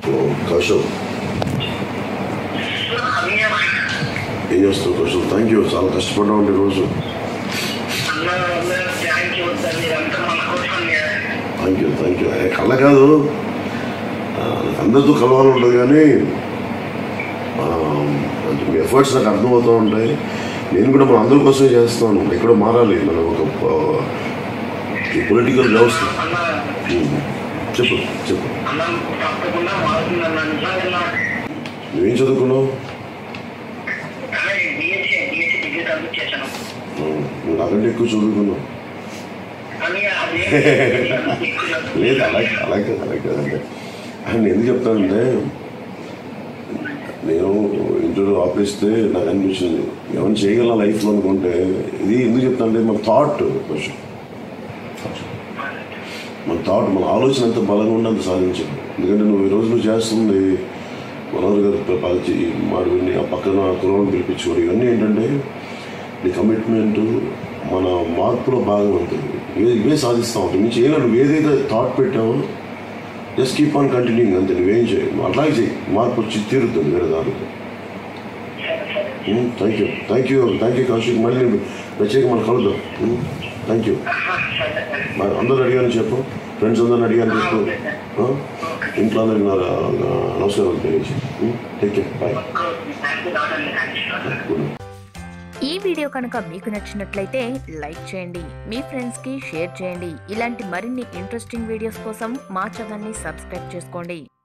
కౌశల్ ఏం చేస్తావు Kaushal thank you చాలా కష్టపడ్డా ఉండే రోజు థ్యాంక్ యూ థ్యాంక్ యూ కళ్ళ కాదు ఆ, నాకు అందరితో కలవాలని ఉంటుంది కానీ ఆ, కొంచెం మీ ఎఫర్ట్స్ నాకు అర్థమవుతూ ఉంటాయి నేను కూడా మన అందరి కోసమే చేస్తాను ఎక్కడో మారాలి మనం ఒక పొలిటికల్ వ్యవస్థ ఉమ్. చెప్పు చెప్పు తప్పకుండా మారుతుందన్న నిజంగా నువ్వేం చదువుకున్నావు బిఎస్సీ బిఎస్సీ డిగ్రీ కంప్లీట్ చేశాను ఉమ్, నువ్వు నాకంటే ఎక్కువ చదువుకున్నావు కానీ అదే లేదు అలా అలా కాదు అలా కాదంటే ఆయన ఎందుకు చెప్తానంటే నేను ఇంటర్వ్యూ ఆపేస్తే నాకు అనిపించింది ఏమైనా చేయగల లైఫ్లో అనుకుంటే ఇది ఎందుకు చెప్తానంటే మన థాట్ కొంచెం మన థాట్ మన ఆలోచన ఎంత బలంగా ఉంటే అంత సాధించాలి ఎందుకంటే నువ్వు ఈ రోజు నువ్వు చేస్తుంది మనోహర్ గారు పాల్చి మాట విని ఆ పక్కన కులం పిలిపించుకోవడం ఇవన్నీ ఏంటంటే నీ కమిట్మెంట్ మన మార్పులో భాగం ఉంటుంది ఇవే ఇవే సాధిస్తూ ఉంటాయి నుంచి ఏమైనా నువ్వు ఏదైతే థాట్ పెట్టావో జస్ట్ కీప్ ఆన్ కంటిన్యూయింగ్ అంతే నువ్వేం చేయి అట్లాగే చేయి మార్పు వచ్చి తీరుతుంది వేరే దానికి thank you thank you thank you Kaushik మళ్ళీ నేను ప్రత్యేకంగా మనం కలుద్దాం థ్యాంక్ యూ మరి అందరూ అడిగాను చెప్పు ఫ్రెండ్స్ అందరిని అడిగాను చెప్పు ఆ? ఇంట్లో అందరికి నా నా నమస్కారం తెలియజేసి take care bye thank you doctor thank you good night ఈ వీడియో కనుక మీకు నచ్చినట్లయితే లైక్ చేయండి మీ ఫ్రెండ్స్కి షేర్ చేయండి ఇలాంటి మరిన్ని ఇంట్రెస్టింగ్ వీడియోస్ కోసం మా ఛానల్ని సబ్స్క్రైబ్ చేసుకోండి